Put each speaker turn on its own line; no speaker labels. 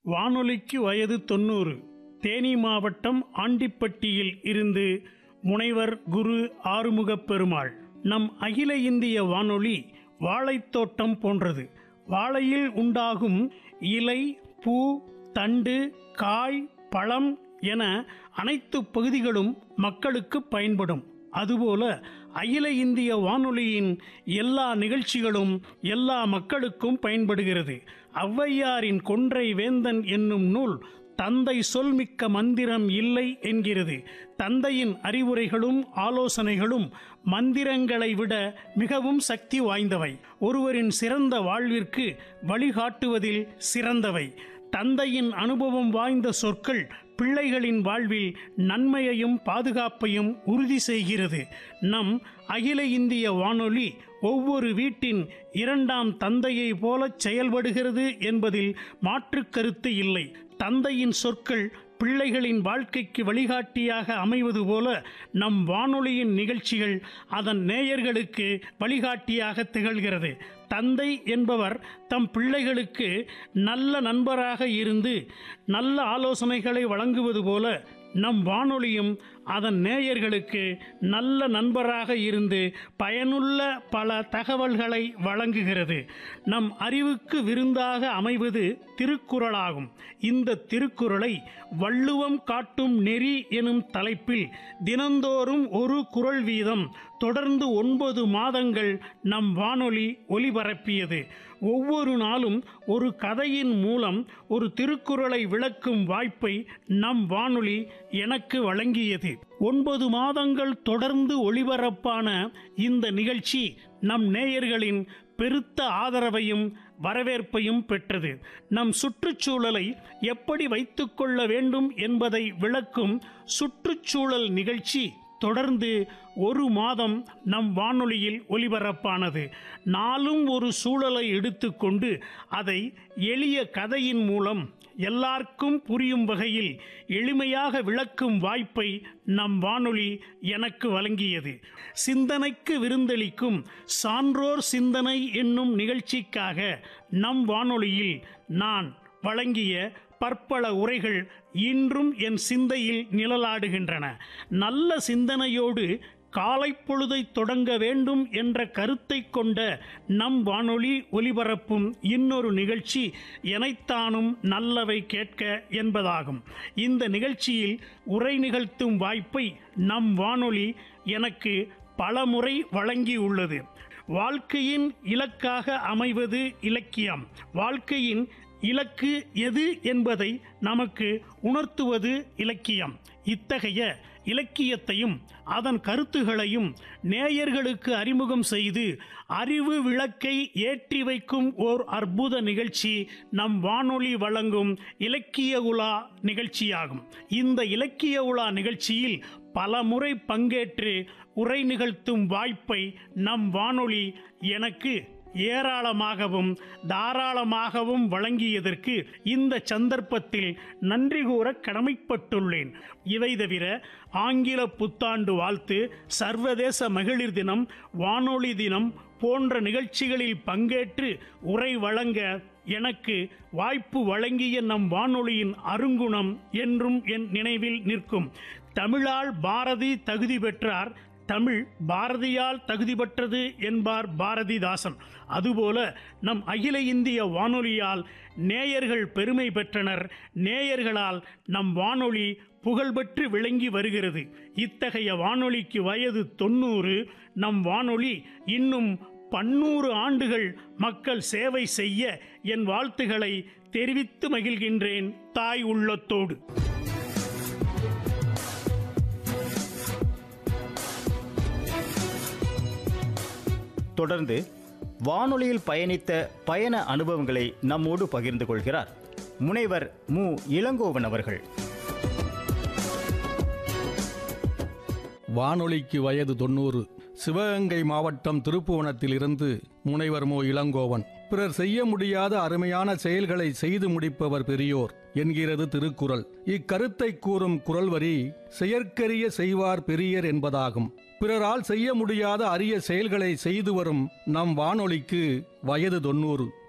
வானொலிக்கு வயது தொண்ணூறு தேனி மாவட்டம் ஆண்டிப்பட்டியில் இருந்து முனைவர் குரு ஆறுமுகப் பெருமாள் நம் அகில இந்திய வானொலி வாழைத்தோட்டம் போன்றது வாழையில் உண்டாகும் இலை பூ தண்டு காய் பழம் என அனைத்து பகுதிகளும் மக்களுக்கு பயன்படும் அதுபோல அகில இந்திய வானொலியின் எல்லா நிகழ்ச்சிகளும் எல்லா மக்களுக்கும் பயன்படுகிறது ஔவையாரின் கொன்றை வேந்தன் என்னும் நூல் தந்தை சொல்மிக்க மந்திரம் இல்லை என்கிறது தந்தையின் அறிவுரைகளும் ஆலோசனைகளும் மந்திரங்களை விட மிகவும் சக்தி வாய்ந்தவை ஒருவரின் சிறந்த வாழ்விற்கு வழிகாட்டுவதில் சிறந்தவை தந்தையின் அனுபவம் வாய்ந்த சொற்கள் பிள்ளைகளின் வாழ்வில் நன்மையையும் பாதுகாப்பையும் உறுதி செய்கிறது நம் அகில இந்திய வானொலி ஒவ்வொரு வீட்டின் இரண்டாம் தந்தையை போலச் செயல்படுகிறது என்பதில் மாற்று கருத்து இல்லை தந்தையின் சொற்கள் பிள்ளைகளின் வாழ்க்கைக்கு வழிகாட்டியாக அமைவது போல நம் வானொலியின் நிகழ்ச்சிகள் அதன் நேயர்களுக்கு வழிகாட்டியாக திகழ்கிறது தந்தை என்பவர் தம் பிள்ளைகளுக்கு நல்ல நண்பராக இருந்து நல்ல ஆலோசனைகளை வழங்குவது போல நம் வானொலியும் அதன் நேயர்களுக்கு நல்ல நண்பராக இருந்து பயனுள்ள பல தகவல்களை வழங்குகிறது நம் அறிவுக்கு விருந்தாக அமைவது திருக்குறளாகும் இந்த திருக்குறளை வள்ளுவம் காட்டும் நெறி எனும் தலைப்பில் தினந்தோறும் ஒரு குறள் வீதம் தொடர்ந்து ஒன்பது மாதங்கள் நம் வானொலி ஒலிபரப்பியது ஒவ்வொரு நாளும் ஒரு கதையின் மூலம் ஒரு திருக்குறளை விளக்கும் வாய்ப்பை நம் வானொலி எனக்கு வழங்கியது ஒன்பது மாதங்கள் தொடர்ந்து ஒளிபரப்பான இந்த நிகழ்ச்சி நம் நேயர்களின் பெருத்த ஆதரவையும் வரவேற்பையும் பெற்றது நம் சுற்றுச்சூழலை எப்படி வைத்துக்கொள்ள வேண்டும் என்பதை விளக்கும் சுற்றுச்சூழல் நிகழ்ச்சி தொடர்ந்து ஒரு மாதம் நம் வானொலியில் ஒலிபரப்பானது நாளும் ஒரு சூழலை எடுத்துக்கொண்டு அதை எளிய கதையின் மூலம் எல்லாருக்கும் புரியும் வகையில் எளிமையாக விளக்கும் வாய்ப்பை நம் வானொலி எனக்கு வழங்கியது சிந்தனைக்கு விருந்தளிக்கும் சான்றோர் சிந்தனை என்னும் நிகழ்ச்சிக்காக நம் வானொலியில் நான் வழங்கிய பற்பல உரைகள் இன்றும் என் சிந்தையில் நிழலாடுகின்றன நல்ல சிந்தனையோடு காலை பொழுதை தொடங்க வேண்டும் என்ற கருத்தை கொண்ட நம் வானொலி ஒலிபரப்பும் இன்னொரு நிகழ்ச்சி எனைத்தானும் நல்லவை கேட்க என்பதாகும் இந்த நிகழ்ச்சியில் உரை நிகழ்த்தும் வாய்ப்பை நம் வானொலி எனக்கு பலமுறை வழங்கியுள்ளது வாழ்க்கையின் இலக்காக அமைவது இலக்கியம் வாழ்க்கையின் இலக்கு எது என்பதை நமக்கு உணர்த்துவது இலக்கியம் இத்தகைய இலக்கியத்தையும் அதன் கருத்துகளையும் நேயர்களுக்கு அறிமுகம் செய்து அறிவு விளக்கை ஏற்றி வைக்கும் ஓர் அற்புத நிகழ்ச்சி நம் வானொலி வழங்கும் இலக்கிய உலா நிகழ்ச்சியாகும் இந்த இலக்கிய உலா நிகழ்ச்சியில் பல முறை பங்கேற்று உரை நிகழ்த்தும் வாய்ப்பை நம் வானொலி எனக்கு ஏராளமாகவும் தாராளமாகவும் வழங்கியதற்கு இந்த சந்தர்ப்பத்தில் நன்றி கூற கடமைப்பட்டுள்ளேன் இவை தவிர ஆங்கில புத்தாண்டு வாழ்த்து சர்வதேச மகளிர் தினம் வானொலி தினம் போன்ற நிகழ்ச்சிகளில் பங்கேற்று உரை வழங்க எனக்கு வாய்ப்பு வழங்கிய நம் வானொலியின் அருங்குணம் என்றும் என் நினைவில் நிற்கும் தமிழால் பாரதி தகுதி பெற்றார் தமிழ் பாரதியால் தகுதி பெற்றது என்பார் பாரதிதாசன் அதுபோல நம் அகில இந்திய வானொலியால் நேயர்கள் பெருமை பெற்றனர் நேயர்களால் நம் வானொலி புகழ்பெற்று விளங்கி வருகிறது இத்தகைய வானொலிக்கு வயது தொண்ணூறு நம் வானொலி இன்னும் பன்னூறு ஆண்டுகள் மக்கள் சேவை செய்ய என் வாழ்த்துக்களை தெரிவித்து மகிழ்கின்றேன் தாய் உள்ளத்தோடு
தொடர்ந்து வானொலியில் பயணித்த பயண அனுபவங்களை நம்மோடு பகிர்ந்து கொள்கிறார் முனைவர் மு இளங்கோவன் அவர்கள்
வானொலிக்கு வயது தொண்ணூறு சிவகங்கை மாவட்டம் திருப்புவனத்திலிருந்து முனைவர் மோ இளங்கோவன் பிறர் செய்ய முடியாத அருமையான செயல்களை செய்து முடிப்பவர் பெரியோர் என்கிறது திருக்குறள் இக்கருத்தை கூறும் குறள் வரி செயற்கரிய செய்வார் பெரியர் என்பதாகும் பிறரால் செய்ய முடியாத அரிய செயல்களை செய்து வரும் நம் வானொலிக்கு வயது தொண்ணூறு